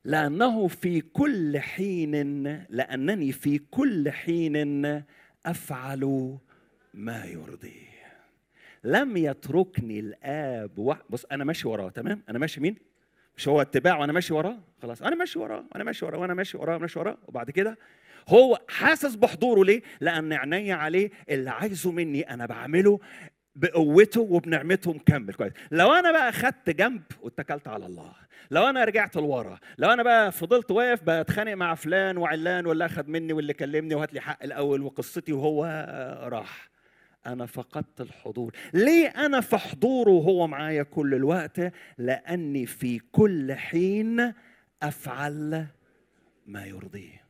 لأنه في كل حين لأنني في كل حين أفعل ما يرضيه لم يتركني الآب و... بص أنا ماشي وراه تمام أنا ماشي مين مش هو اتباع وأنا ماشي وراه خلاص أنا ماشي وراه وأنا ماشي وراه وأنا ماشي وراه ماشي وراه وبعد كده هو حاسس بحضوره ليه؟ لأن عيني عليه اللي عايزه مني أنا بعمله بقوته وبنعمته مكمل كويس لو انا بقى خدت جنب واتكلت على الله لو انا رجعت لورا لو انا بقى فضلت واقف بتخانق مع فلان وعلان واللي اخذ مني واللي كلمني وهات لي حق الاول وقصتي وهو راح انا فقدت الحضور ليه انا في حضوره وهو معايا كل الوقت لاني في كل حين افعل ما يرضيه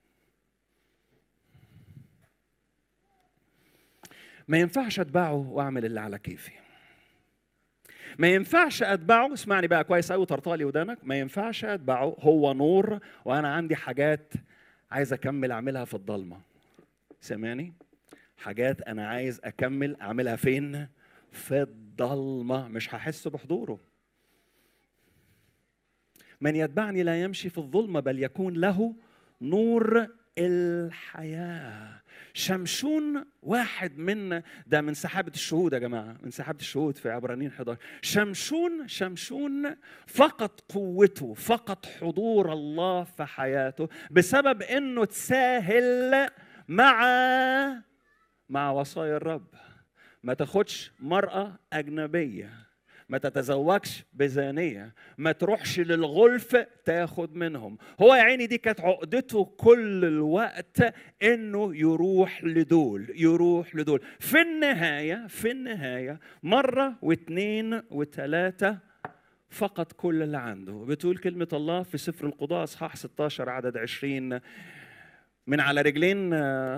ما ينفعش اتبعه واعمل اللي على كيفي ما ينفعش اتبعه اسمعني بقى كويس قوي طرطالي ودانك ما ينفعش اتبعه هو نور وانا عندي حاجات عايز اكمل اعملها في الضلمه سامعني حاجات انا عايز اكمل اعملها فين في الضلمه مش هحس بحضوره من يتبعني لا يمشي في الظلمه بل يكون له نور الحياه شمشون واحد من ده من سحابة الشهود يا جماعة من سحابة الشهود في عبرانيين 11 شمشون شمشون فقد قوته فقد حضور الله في حياته بسبب انه تساهل مع مع وصايا الرب ما تاخدش مرأة أجنبية ما تتزوجش بزانية ما تروحش للغلف تاخد منهم هو يا عيني دي كانت عقدته كل الوقت انه يروح لدول يروح لدول في النهاية في النهاية مرة واثنين وثلاثة فقط كل اللي عنده بتقول كلمة الله في سفر القضاء اصحاح 16 عدد 20 من على رجلين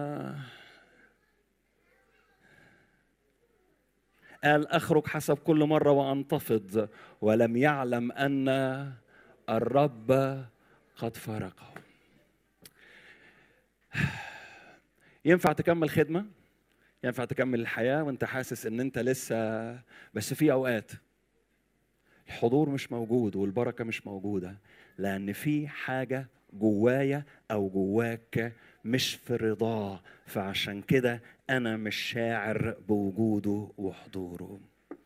قال اخرج حسب كل مره وانتفض ولم يعلم ان الرب قد فارقه ينفع تكمل خدمه ينفع تكمل الحياه وانت حاسس ان انت لسه بس في اوقات الحضور مش موجود والبركه مش موجوده لان في حاجه جوايا او جواك مش في رضاه فعشان كده انا مش شاعر بوجوده وحضوره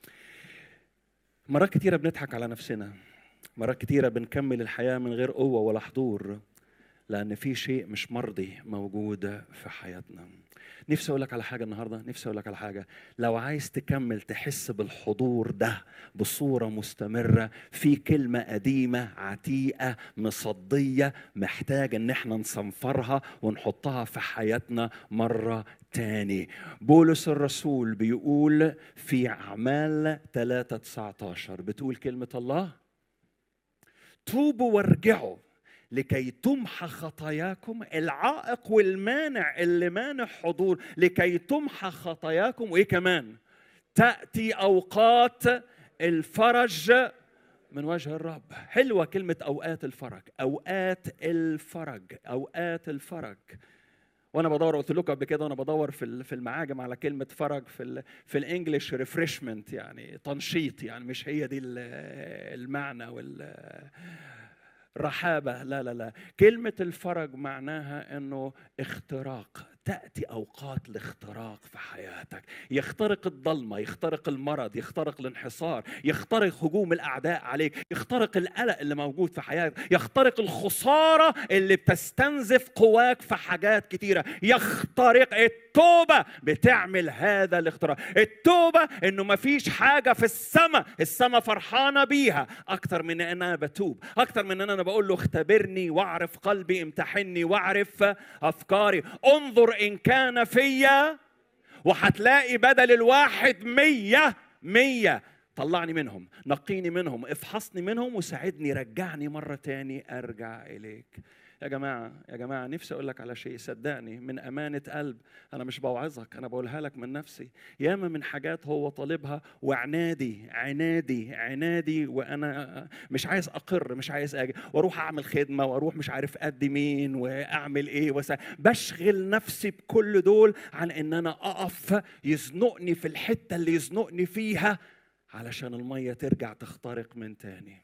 مرات كتيره بنضحك على نفسنا مرات كتيره بنكمل الحياه من غير قوه ولا حضور لان في شيء مش مرضي موجود في حياتنا نفسي اقول لك على حاجه النهارده نفسي اقول لك على حاجه لو عايز تكمل تحس بالحضور ده بصوره مستمره في كلمه قديمه عتيقه مصديه محتاج ان احنا نصنفرها ونحطها في حياتنا مره تاني بولس الرسول بيقول في اعمال 3 19 بتقول كلمه الله توبوا وارجعوا لكي تمحى خطاياكم العائق والمانع اللي مانع حضور لكي تمحى خطاياكم وايه كمان تاتي اوقات الفرج من وجه الرب حلوه كلمه اوقات الفرج اوقات الفرج اوقات الفرج وانا بدور قلت لكم قبل كده وانا بدور في في المعاجم على كلمه فرج في ال في الانجليش ريفرشمنت يعني تنشيط يعني مش هي دي المعنى وال رحابه لا لا لا كلمه الفرج معناها انه اختراق تاتي اوقات الاختراق في حياتك يخترق الضلمه يخترق المرض يخترق الانحصار يخترق هجوم الاعداء عليك يخترق القلق اللي موجود في حياتك يخترق الخساره اللي بتستنزف قواك في حاجات كتيره يخترق التوبه بتعمل هذا الاختراق التوبه انه ما فيش حاجه في السماء السماء فرحانه بيها اكتر من ان انا بتوب اكتر من ان انا بقول له اختبرني واعرف قلبي امتحني واعرف افكاري انظر إن كان فيا وهتلاقي بدل الواحد مية مية طلعني منهم نقيني منهم افحصني منهم وساعدني رجعني مرة تاني أرجع إليك يا جماعة يا جماعة نفسي أقول لك على شيء صدقني من أمانة قلب أنا مش بوعظك أنا بقولها لك من نفسي ياما من حاجات هو طالبها وعنادي عنادي عنادي وأنا مش عايز أقر مش عايز أجي وأروح أعمل خدمة وأروح مش عارف قد مين وأعمل إيه وسا بشغل نفسي بكل دول عن إن أنا أقف يزنقني في الحتة اللي يزنقني فيها علشان المية ترجع تخترق من تاني